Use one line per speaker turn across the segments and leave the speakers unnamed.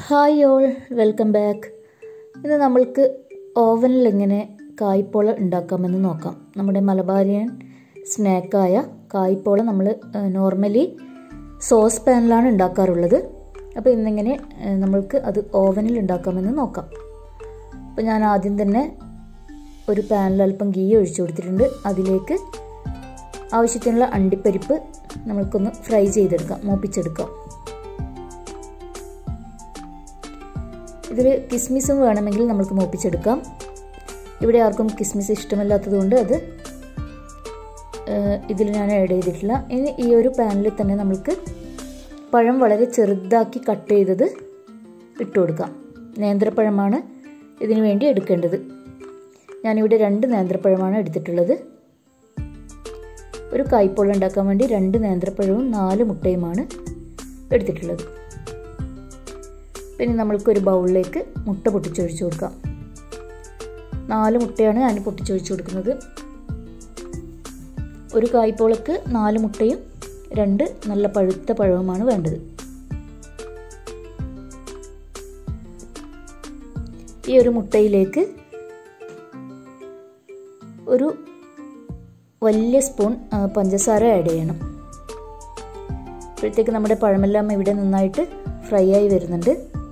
hi all welcome back ഇന്ന് നമ്മൾക്ക് ഓവനിൽ എങ്ങനെ കായ്പോള ഉണ്ടാക്കാമെന്ന് നോക്കാം നമ്മുടെ മലബാരിയൻ സ്നാക്കായ കായ്പോള നമ്മൾ നോർമലി സോസ് പാനിലാണ് ഉണ്ടാക്കാറുള്ളത് അപ്പോൾ ഇന്നെങ്ങനെ ഏഹ്, നമ്മൾക്ക് അത് ഓവനിൽ ഉണ്ടാക്കാമെന്ന് നോക്കാം അപ്പോൾ ഞാൻ ആദ്യം തന്നെ ഒരു പാനിൽ അല്പം ഗീ ഒഴിച്ചു കൊടുത്തിട്ടുണ്ട് അതിലേക്ക് ആവശ്യത്തിനുള്ള അണ്ടിപ്പരിപ്പ് നമ്മൾക്കൊന്ന് ഫ്രൈ ചെയ്തെടുക്കാം മൂപ്പിച്ചെടുക്കാം ഇതിൽ കിസ്മിസും വേണമെങ്കിൽ നമുക്ക് മൂപ്പിച്ചെടുക്കാം ഇവിടെ ആർക്കും കിസ്മിസ് ഇഷ്ടമല്ലാത്തതുകൊണ്ട് അത് ഇതിൽ ഞാൻ ആഡ് ചെയ്തിട്ടില്ല ഇനി ഈ ഒരു പാനിൽ തന്നെ നമുക്ക് പഴം വളരെ ചെറുതാക്കി കട്ട് ചെയ്തത് ഇട്ട് കൊടുക്കാം നേന്ത്രപ്പഴമാണ് ഇതിനു വേണ്ടി എടുക്കേണ്ടത് ഞാനിവിടെ രണ്ട് നേന്ത്രപ്പഴമാണ് എടുത്തിട്ടുള്ളത് ഒരു കായ്പോള ഉണ്ടാക്കാൻ വേണ്ടി രണ്ട് നേന്ത്രപ്പഴവും നാല് മുട്ടയുമാണ് എടുത്തിട്ടുള്ളത് പിന്നെ നമ്മൾക്കൊരു ബൗളിലേക്ക് മുട്ട പൊട്ടിച്ചൊഴിച്ചു കൊടുക്കാം നാല് മുട്ടയാണ് ഞാൻ പൊട്ടിച്ചൊഴിച്ചു കൊടുക്കുന്നത് ഒരു കായ്പോളക്ക് നാല് മുട്ടയും രണ്ട് നല്ല പഴുത്ത പഴവുമാണ് വേണ്ടത് ഈ ഒരു മുട്ടയിലേക്ക് ഒരു വലിയ സ്പൂൺ ആ, പഞ്ചസാര ആഡ് ചെയ്യണം അപ്പോഴത്തേക്ക് നമ്മുടെ പഴമെല്ലാം ഇവിടെ നന്നായിട്ട് ഫ്രൈ ആയി വരുന്നുണ്ട്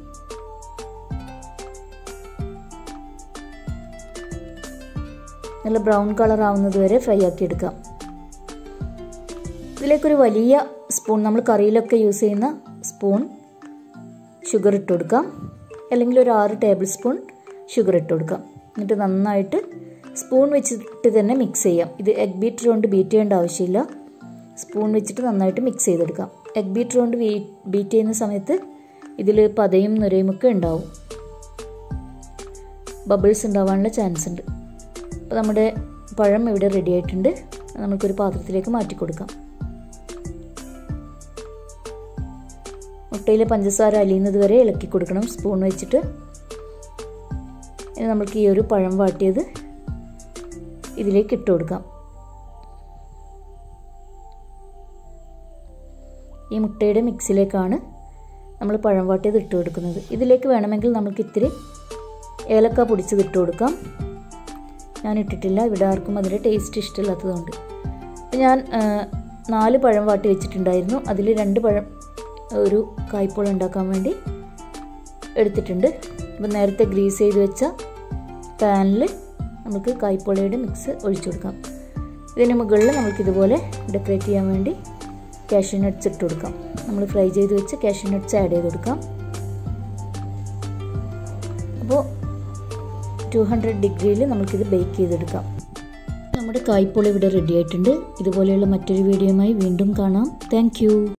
നല്ല ബ്രൗൺ കളർ ആവുന്നത് വരെ ഫ്രൈ ആക്കി എടുക്കാം ഇതിലേക്കൊരു വലിയ സ്പൂൺ നമ്മൾ കറിയിലൊക്കെ യൂസ് ചെയ്യുന്ന സ്പൂൺ ഷുഗർ ഇട്ട് കൊടുക്കാം അല്ലെങ്കിൽ ഒരു ആറ് ടേബിൾ സ്പൂൺ ഷുഗർ ഇട്ട് കൊടുക്കാം എന്നിട്ട് നന്നായിട്ട് സ്പൂൺ വെച്ചിട്ട് തന്നെ മിക്സ് ചെയ്യാം ഇത് എഗ് ബീറ്റർ കൊണ്ട് ബീറ്റ് ചെയ്യേണ്ട ആവശ്യമില്ല സ്പൂൺ വെച്ചിട്ട് നന്നായിട്ട് മിക്സ് ചെയ്തെടുക്കാം എഗ് ബീറ്റർ കൊണ്ട് ബീറ്റ് ചെയ്യുന്ന സമയത്ത് ഇതിൽ പതയും നുരയും ഒക്കെ ഉണ്ടാവും ബബിൾസ് ഉണ്ടാവാനുള്ള ചാൻസ് ഉണ്ട് അപ്പോൾ നമ്മുടെ പഴം ഇവിടെ റെഡി ആയിട്ടുണ്ട് അത് നമുക്കൊരു പാത്രത്തിലേക്ക് മാറ്റി കൊടുക്കാം മുട്ടയിലെ പഞ്ചസാര അലിയുന്നത് വരെ ഇളക്കി കൊടുക്കണം സ്പൂൺ വെച്ചിട്ട് ഇനി നമുക്ക് ഈ ഒരു പഴം വാട്ടിയത് ഇതിലേക്ക് ഇട്ട് കൊടുക്കാം ഈ മുട്ടയുടെ മിക്സിലേക്കാണ് നമ്മൾ പഴം വാട്ടിയത് ഇട്ട് കൊടുക്കുന്നത് ഇതിലേക്ക് വേണമെങ്കിൽ നമുക്ക് ഇത്തിരി ഏലക്ക പൊടിച്ചത് ഇട്ട് കൊടുക്കാം ഞാൻ ഇട്ടിട്ടില്ല ഇവിടെ ആർക്കും അതിൻ്റെ ടേസ്റ്റ് ഇഷ്ടമില്ലാത്തതുകൊണ്ട് അപ്പം ഞാൻ ആ, നാല് പഴം വാട്ടി വെച്ചിട്ടുണ്ടായിരുന്നു അതിൽ രണ്ട് പഴം ഒരു കായ്പോള ഉണ്ടാക്കാൻ വേണ്ടി എടുത്തിട്ടുണ്ട് അപ്പം നേരത്തെ ഗ്രീസ് ചെയ്ത് വെച്ച പാനിൽ നമുക്ക് കായ്പോളയുടെ മിക്സ് ഒഴിച്ചു കൊടുക്കാം ഇതിന് മുകളിൽ നമുക്ക് ഇതുപോലെ ഡെക്കറേറ്റ് ചെയ്യാൻ വേണ്ടി കാഷ്യൂ നട്ട്സ് ഇട്ട് കൊടുക്കാം നമ്മൾ ഫ്രൈ ചെയ്ത് വെച്ച് കാഷ്യൂ നട്ട്സ് ആഡ് ചെയ്ത് കൊടുക്കാം അപ്പോൾ ടു ഹൺഡ്രഡ് ഡിഗ്രിയിൽ നമുക്കിത് ബേക്ക് ചെയ്തെടുക്കാം നമ്മുടെ കായ്പോള ഇവിടെ റെഡി ആയിട്ടുണ്ട് ഇതുപോലെയുള്ള മറ്റൊരു വീഡിയോയുമായി വീണ്ടും കാണാം താങ്ക്